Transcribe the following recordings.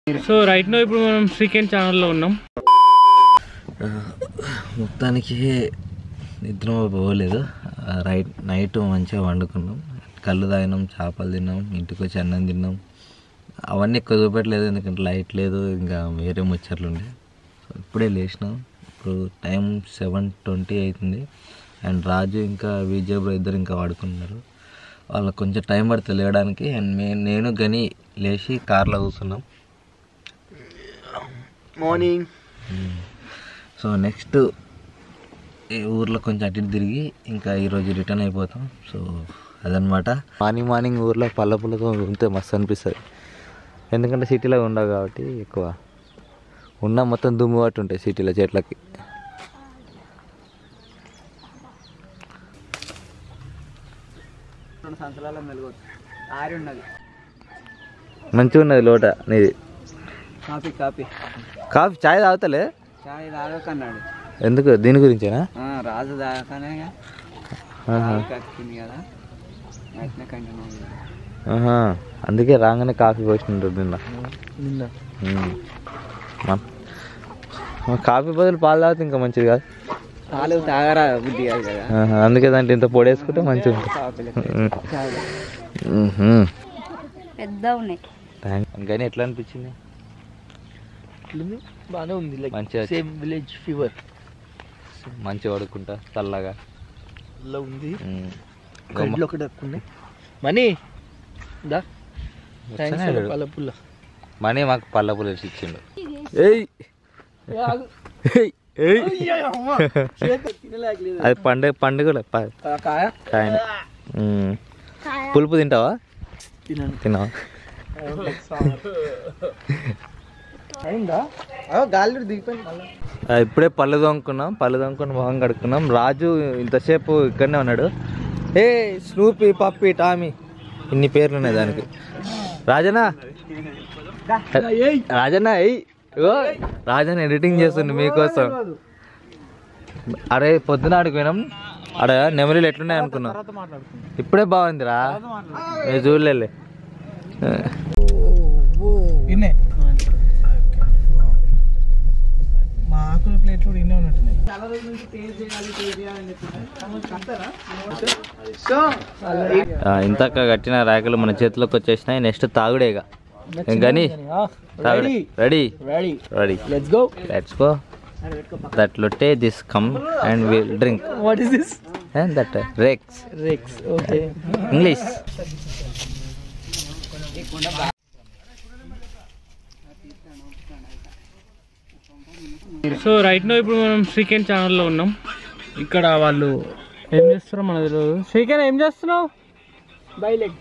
So right no ఇప్పుడు మనం శ్రీకెన్ ఛానల్లో ఉన్నాం మొత్తానికి నిద్ర పోలేదు ఆ, రైట్ నైట్ మంచిగా వండుకున్నాం కళ్ళు తాగినాం చేపలు తిన్నాం ఇంటికి వచ్చి అన్నం తిన్నాం అవన్నీ ఎక్కువ చూపెట్టలేదు ఎందుకంటే లైట్ లేదు ఇంకా వేరే ముచ్చట్లు ఉండే సో ఇప్పుడే లేచినాం ఇప్పుడు టైం సెవెన్ ట్వంటీ అవుతుంది అండ్ రాజు ఇంకా విజయ్ బ్రో ఇద్దరు ఇంకా వాడుకున్నారు వాళ్ళకి కొంచెం టైం పడుతుంది లేవడానికి అండ్ మే నేను గని లేచి కార్లో కూర్చున్నాం మార్నింగ్ సో నెక్స్ట్ ఈ ఊర్లో కొంచెం అటు ఇటు తిరిగి ఇంకా ఈరోజు రిటర్న్ అయిపోతాం సో అదనమాట మార్నింగ్ మార్నింగ్ ఊర్లో పళ్ళ పుల్లతో ఉంటే మస్తు అనిపిస్తుంది ఎందుకంటే సిటీలో ఉండవు కాబట్టి ఎక్కువ ఉన్న మొత్తం దుమ్ము పట్టి ఉంటాయి సిటీలో చెట్లకి రెండు సంవత్సరాల మెలుగు ఆరి ఉన్నది మంచిగా ఉన్నది లోట నీది కాపీ కాపీ కాఫీ చాయ్ తాగుతలే చాయ్ తాగకన్నాడు ఎందుకు దీని గురించేనా ఆ, రాజు తాగకనే ఆహా. కక్కింది కదా అట్నే కంటిన్యూ ఆహా. అందుకే రాగానే కాఫీ పోసినట్టు నిన్న నిన్న ఉమ్. మన- మన కాఫీ బదులు పాలు తాగితే ఇంకా మంచిది కాదు పాలు తాగరా బుద్ధి కాదు కదా ఆహా. అందుకే దాంట్లో ఇంత పొడి వేసుకుంటే మంచిగా ఉంటుంది కాపీలు చాయ్ మ్మ్హ్మ్. పెద్ద ఉన్నాయి థాంక్- కానీ ఎట్లా అనిపించింది బాగానే ఉంది లైక్ మంచిగా సేమ్ విలేజ్ ఫీవర్ మంచిగా పడుకుంటా చల్లగా లో ఉంది మ్మ్. కళ్ళు ఒకటి ఎక్కున్నాయి మనీ దా వచ్చానే థ్యాంక్స్ లేడు. పళ్ళ పుల్ల మనీ మాకు పళ్ళ పులేసి ఇచ్చిండు ఏయ్ ఏయ్, ఏయ్. అది పండుగ పండుగ కాయ కాయన మ్మ్. పులుపు తింటావా తినను తిన్నావా అయిందా గాలి దిగిపోయింది మళ్ళీ ఆ, ఇప్పుడే పళ్ళు తోముకున్నాం పళ్ళు తోముకుని మొహం కడుక్కున్నాం రాజు ఇంతసేపు ఇక్కడనే ఉన్నాడు ఏ స్నూపీ పప్పి టామీ ఇన్ని పేర్లు ఉన్నాయి దానికి రాజనా రాజన్న ఎయ్ ఓ రాజన్న ఎడిటింగ్ చేస్తుండు మీకోసం అరే పొద్దున ఆడికి పోయినాం ఆడ నెమలీలు ఎట్లున్నాయి అనుకున్నాం ఇప్పుడే బాగుందిరా మీరు చూడలే ఇన్నే మా ఆకుల ప్లేట్లు కూడా ఇన్నే ఉన్నట్టున్నాయి చాలా రోజుల నుంచి టేస్ట్ చేయాలి టేస్ట్ చేయాలని సో ఇంతక కట్టిన ర్యాకులు మన చేతిలోకి వచ్చేసినాయి నెక్స్ట్ తాగుడేగా కానీ తాగుడే ready ready ready let's go let's go that లొట్టే this come and will drink what is this and that రేక్స్ రిక్స్ okay English so right no ఇప్పుడు మనం శ్రీకెన్ ఛానల్లో ఉన్నాం ఇక్కడ వాళ్ళు ఏం చేస్తారో మనకు తెలియదు శ్రీకెన్ ఏం చేస్తున్నావు బై లెగ్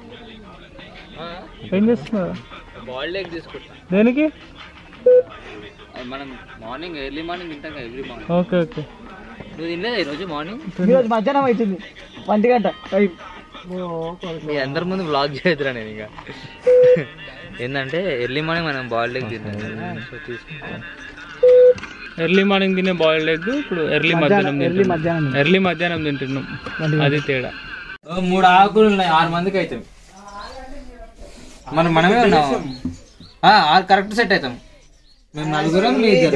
ఏం చేస్తున్నావు బాయిల్డ్ ఎగ్ తీసుకుంటా దేనికి మనం మార్నింగ్ ఎర్లీ మార్నింగ్ తింటాం కదా ఎవ్రీ మార్నింగ్ ఓకే ఓకే నువ్వు తినలేదు ఈరోజు మార్నింగ్ ఈరోజు మధ్యాహ్నం అవుతుంది ఒంటి గంట టైం మీ అందరి ముందు బ్లాగ్ చేయదురా నేను ఇక ఏంటంటే ఎర్లీ మార్నింగ్ మనం బాయిల్డ్ ఎగ్ తింటాం సో తీసుకుంటాం ఎర్లీ మార్నింగ్ తినే బాయిల్డ్ ఎగ్ ఇప్పుడు ఎర్లీ మధ్యాహ్నం ఎర్లీ తింటున్నాం మధ్యాహ్నం ఎర్లీ మధ్యాహ్నం తింటున్నాం అది తేడా మూడు ఆకులు ఉన్నాయి ఆరు మందికి అవుతాం మనం మనమే ఉన్నాం ఆ, ఆరు కరెక్ట్ సెట్ అవుతాం మేము నలుగురం మీ ఇద్దరు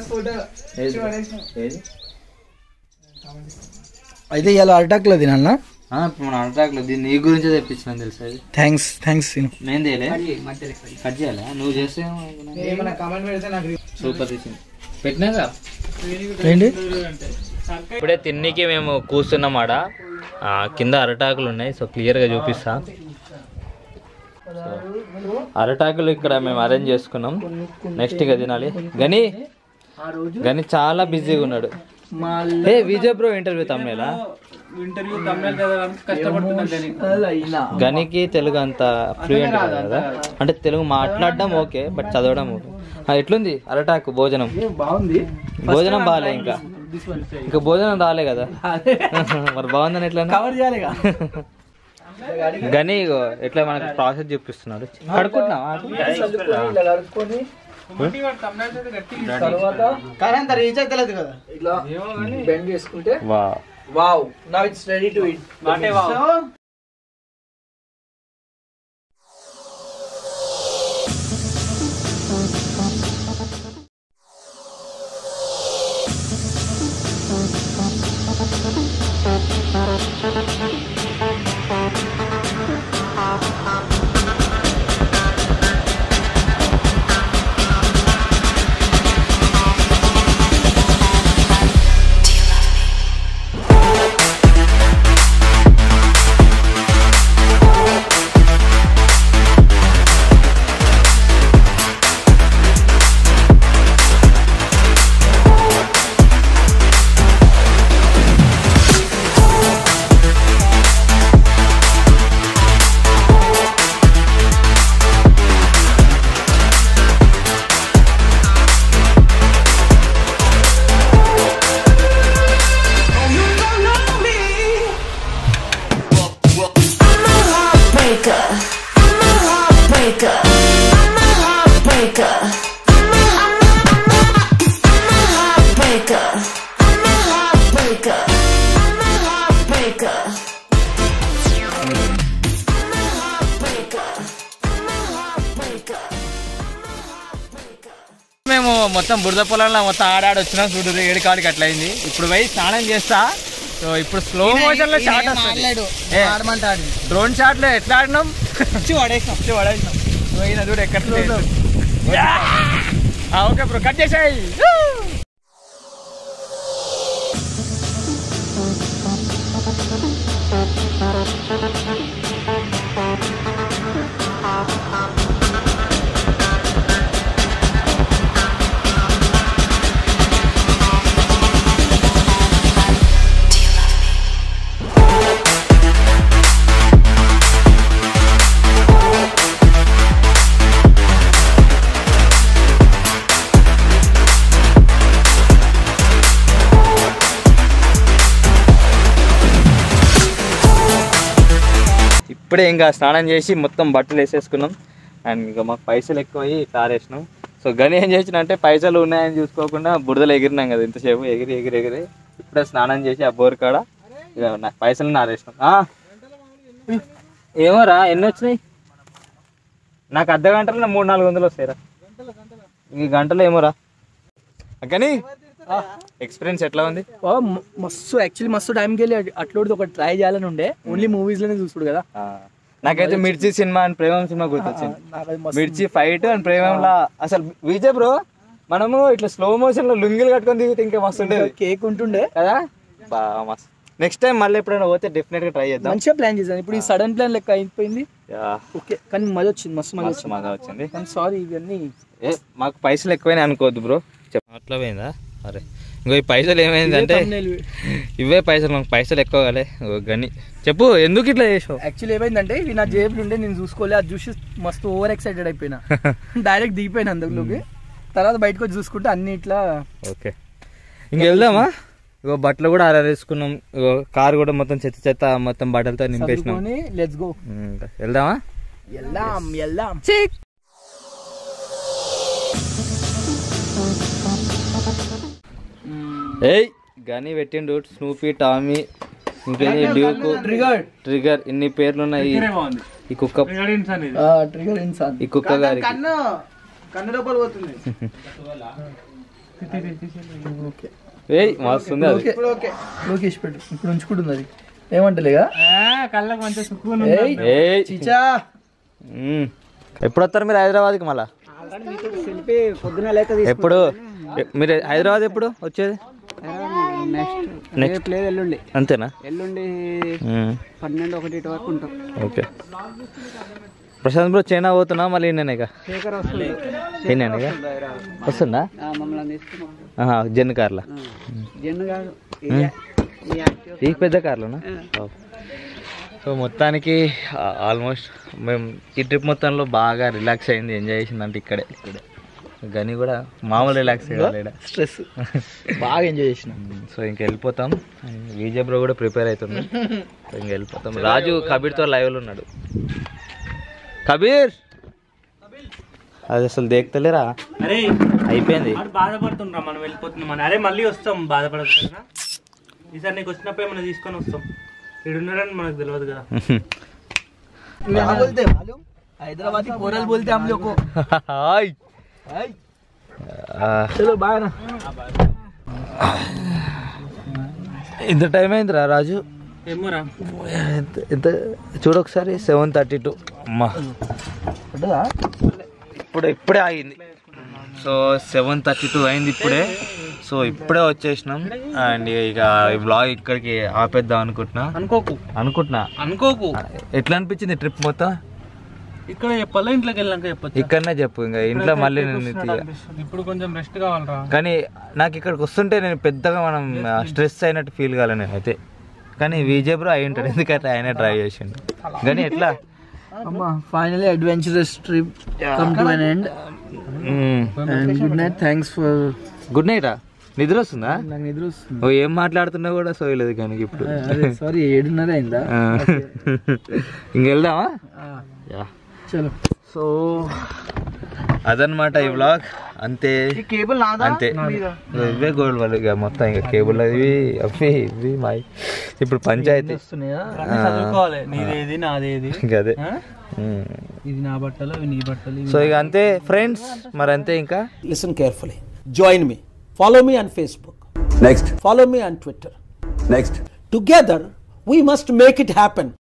అయితే ఇలా అరటాక్లో తినాలనా ఇప్పుడు మన అటాక్ లో దీన్ని నీ గురించే తెప్పించిన తెలుసా ఇది థ్యాంక్స్ థ్యాంక్స్ నేను తేలే కట్ చేయాలా నువ్వు చేస్తే కామెంట్ పెడితే నాకు సూపర్ తీసింది పెట్టినాగా ఏంటి ఇప్పుడే తిన్నికి మేము కూర్చున్నాం ఆడ ఆ, కింద అరటాకులు ఉన్నాయి సో క్లియర్గా చూపిస్తా సో, అరటాకులు ఇక్కడ మేము అరేంజ్ చేసుకున్నాం నెక్స్ట్ ఇక తినాలి గని గని చాలా బిజీగా ఉన్నాడు ఏ విజయ్ బ్రో ఇంటర్వ్యూ తమ్మేలా ఇంటర్వ్యూ తమిళ చదవడానికి కష్టపడుతున్నా గనికి తెలుగు అంత ఫ్లూయెంట్ కదా అంటే తెలుగు మాట్లాడడం ఓకే బట్ చదవడం ఓకే ఆ, ఎట్లుంది అరటాకు భోజనం బాగుంది భోజనం బాగాలే ఇంకా ఇంకా భోజనం రాలే కదా మరి బాగుందని ఎట్లా కవర్ చేయాలిగా గని ఇగో ఎట్లా మనకు ప్రాసెస్ చూపిస్తున్నాడు కడుక్కుంటున్నావా ఇలా కడుక్కొని తర్వాత కానీ అంత రీచ్ అయితే లేదు కదా ఇట్లా బెండ్ చేసుకుంటే వా wow now it's ready to eat నాటే వావ్. సో మేము మొత్తం బురద పొలంలో మొత్తం ఆడాడి వచ్చినాం చూడు ఏడు కాడికి అట్లా అయింది ఇప్పుడు పోయి స్నానం చేస్తా సో ఇప్పుడు స్లో మోషన్ లో షాట్ వస్తుంది ఏ, డ్రోన్ షాట్ లో ఎట్లా ఆడినాం వచ్చి పడేసాం వచ్చి పడేసినాం పోయిన చూడు ఎక్కడ లేదు. ఆ, ఓకే బ్రో కట్ చేసాయి ఇప్పుడే ఇంకా స్నానం చేసి మొత్తం బట్టలు వేసేసుకున్నాం అండ్ ఇంకా మాకు పైసలు ఎక్కువ అయ్యి తారేసినాం సో గని ఏం చేసిన అంటే పైసలు ఉన్నాయని చూసుకోకుండా బురదలు ఎగిరినాం కదా ఇంతసేపు ఎగిరి ఎగిరి ఎగిరి ఇప్పుడే స్నానం చేసి ఆ బోర్ కాడ ఇక నా పైసలు నారేసినాం ఆ. ఏమోరా ఎన్ని వచ్చినాయి నాకు అర్ధ గంటలో మూడు నాలుగు వందలు వస్తాయిరా ఈ గంటలో ఏమోరా కానీ ఎక్స్పీరియన్స్ ఎట్లా ఉంది ఓ, మ- మస్తు యాక్చువల్లీ మస్తు టైంకి వెళ్ళి అట్లోడిది ఒక ట్రై చేయాలని ఉండే ఓన్లీ మూవీస్ లోనే చూసుడు కదా ఆ, నాకైతే మిర్చి సినిమా అండ్ ప్రేమం సినిమా గుర్తొచ్చింది నాకు అది మస్తు మిర్చి ఫైట్ అండ్ ప్రేమంలా అసలు విజయ్ బ్రో మనము ఇట్లా స్లో మోషన్ లో లుంగిలు కట్టుకొని దిగితే ఇంకా మస్తు ఉండేది కేక్ ఉంటుండే కదా బా మస్తు నెక్స్ట్ టైం మళ్ళీ ఎప్పుడైనా పోతే డెఫినెట్ గా ట్రై చేద్దాం మంచిగా ప్లాన్ చేశాను ఇప్పుడు ఈ సడన్ ప్లాన్ లెక్క అయిపోయింది యా, ఓకే కానీ మజా వచ్చింది మస్తు మజా మస్తు వచ్చింది మజా వచ్చింది కానీ సారీ ఇవన్నీ ఏ మాకు పైసలు ఎక్కువైనా అనుకోవద్దు బ్రో అట్లా పోయిందా అరే ఇంకో ఈ పైసలు ఏమైందంటే ఇవే పైసలు మాకు పైసలు ఎక్కువ కాలే ఓ గని చెప్పు ఎందుకు ఇట్లా చేసావు యాక్చువల్లీ ఏమైందంటే ఇవి నా జేబులు ఉండే నేను చూసుకోలే అది చూసి మస్తు ఓవర్ ఎక్సైటెడ్ అయిపోయినా డైరెక్ట్ దిగిపోయినా అందులోకి తర్వాత బయటకు వచ్చి చూసుకుంటే అన్ని ఇట్లా ఓకే ఇంక వెళ్దామా ఇగో బట్టలు కూడా ఆరేసుకున్నాం ఇగో కార్ కూడా మొత్తం చెత్త చెత్త మొత్తం బట్టలతో నింపేసినాం చదువుకొని లెట్స్ గో ఉమ్, ఇంకా వెళ్దామా వెళ్దాం వెళ్దాం ఏయ్ గని పెట్టిండు స్నూపీ టామీ ఇంకేది డ్యూక్ ట్రిగర్ ట్రిగర్ ఇన్ని పేర్లు ఉన్నాయి ఈ కుక్క ట్రిగర్ ఇన్సాన్ ఈ కుక్క గారికి కన్ను కన్ను లోపల పోతుంది ఓకే ఏయ్ మస్తుంది అది ఓకే ఓకే లోకేష్ పెట్టు ఇప్పుడు ఉంచుకుంటుంది అది ఏమంటలేగా కళ్ళకి మంచిగా ఏయ్, ఏయ్ చిచా ఉమ్. ఎప్పుడు వస్తారు మీరు హైదరాబాద్కి మళ్ళా పొద్దున లేక ఎప్పుడు ఎ- మీరు హైదరాబాద్ ఎప్పుడు వచ్చేది నెక్స్ట్ లేదు ఎల్లుండి అంతేనా ఎల్లుండి ఉమ్. పన్నెండు ఒకటి వరకు ఉంటాం ఓకే ప్రశాంత్ బ్రో చైనా పోతున్నా మళ్ళీ నేనే ఇక శేఖర్ వస్తుంది నేనేనా ఇక వస్తుందా మమ్మల్ని తీసుకున్నాం ఆహా, జెన్ కార్లా జన్ను కాదు ఈ పెద్ద కార్లోనా సో మొత్తానికి ఆల్మోస్ట్ మేము ఈ ట్రిప్ మొత్తంలో బాగా రిలాక్స్ అయింది ఎంజాయ్ చేసింది అంటే ఇక్కడే ఇక్కడే గని కూడా మామూలు రిలాక్స్ అయ్యాలి స్ట్రెస్ బాగా ఎంజాయ్ చేసిన సో ఇంక వెళ్ళిపోతాం విజయ్ బ్రో కూడా ప్రిపేర్ అవుతుంది సో ఇంక వెళ్ళిపోతాం రాజు కబీర్తో లైవ్లో ఉన్నాడు కబీర్ అది అసలు దేక్తలేరా అరే అయిపోయింది వాడు బాధపడుతుండ్రా మనం వెళ్ళిపోతున్నాం అరే మళ్ళీ వస్తాం బాధపడకుండా ఈసారి నీకు వచ్చినప్పుడు ఏమైనా తీసుకొని వస్తాం ఇడున్నారని మనకు తెలియదు కదా बोलते मालूम हैदराबादी कोरल बोलते हम लोग को హాయ్ चलो बाय ना ఇంత టైం అయిందిరా రాజు ఏమోరా ఎంత ఎంత చూడొకసారి సెవెన్ థర్టీ టూ అమ్మా ఇప్పుడు ఇప్పుడే ఆగింది సో సెవెన్ థర్టీ టూ అయింది ఇప్పుడే సో ఇప్పుడే వచ్చేసినాం అండ్ ఇక ఈ బ్లాగ్ ఇక్కడికి ఆపేద్దాం అనుకుంటున్నా అనుకోకు అనుకుంటున్నా అనుకోకు ఎట్లా అనిపించింది ట్రిప్ మొత్తం ఇక్కడ చెప్పాలా ఇంట్లోకి వెళ్ళాక చెప్పచ్చు ఇక్కడనే చెప్పు ఇంకా ఇంట్లో మళ్ళీ నేను తీయ ఇప్పుడు కొంచెం రెస్ట్ కావాలరా కానీ నాకు ఇక్కడికి వస్తుంటే నేను పెద్దగా మనం స్ట్రెస్ అయినట్టు ఫీల్ కాలే నేను అయితే కానీ విజయ్ బ్రో అయి ఉంటాడు ఎందుకంటే ఆయన డ్రైవ్ చేసిండు కానీ ఎట్లా అమ్మా finally adventurous trip come to an end and good night thanks for good night నిద్ర వస్తుందా నాకు నిద్ర వస్తుంది ఓ ఏం మాట్లాడుతున్నా కూడా సోయలేదు కానీ ఇప్పుడు అదే సారీ ఏడున్నర అయిందా ఇంక వెళ్దామా యా చలో సో అదనమాట ఈ వ్లాగ్ అంతే ఈ కేబుల్ నాదా అంతే ఇవే గోల్డ్ వాళ్ళు ఇక మొత్తం ఇక కేబుల్ ఇవి అవి ఇవి మా ఇప్పుడు పంచాయతీ వస్తున్నాయా అన్నీ చదువుకోవాలి నీదేది నాదేది ఇంకా అదే ఆ? ఉమ్. ఇది నా బట్టలు అవి నీ బట్టలు ఇవి సో ఇక అంతే ఫ్రెండ్స్ మరి అంతే ఇంకా Listen carefully. Join me. Follow me on Facebook. Next, Follow me on Twitter. next. Together, we must make it happen.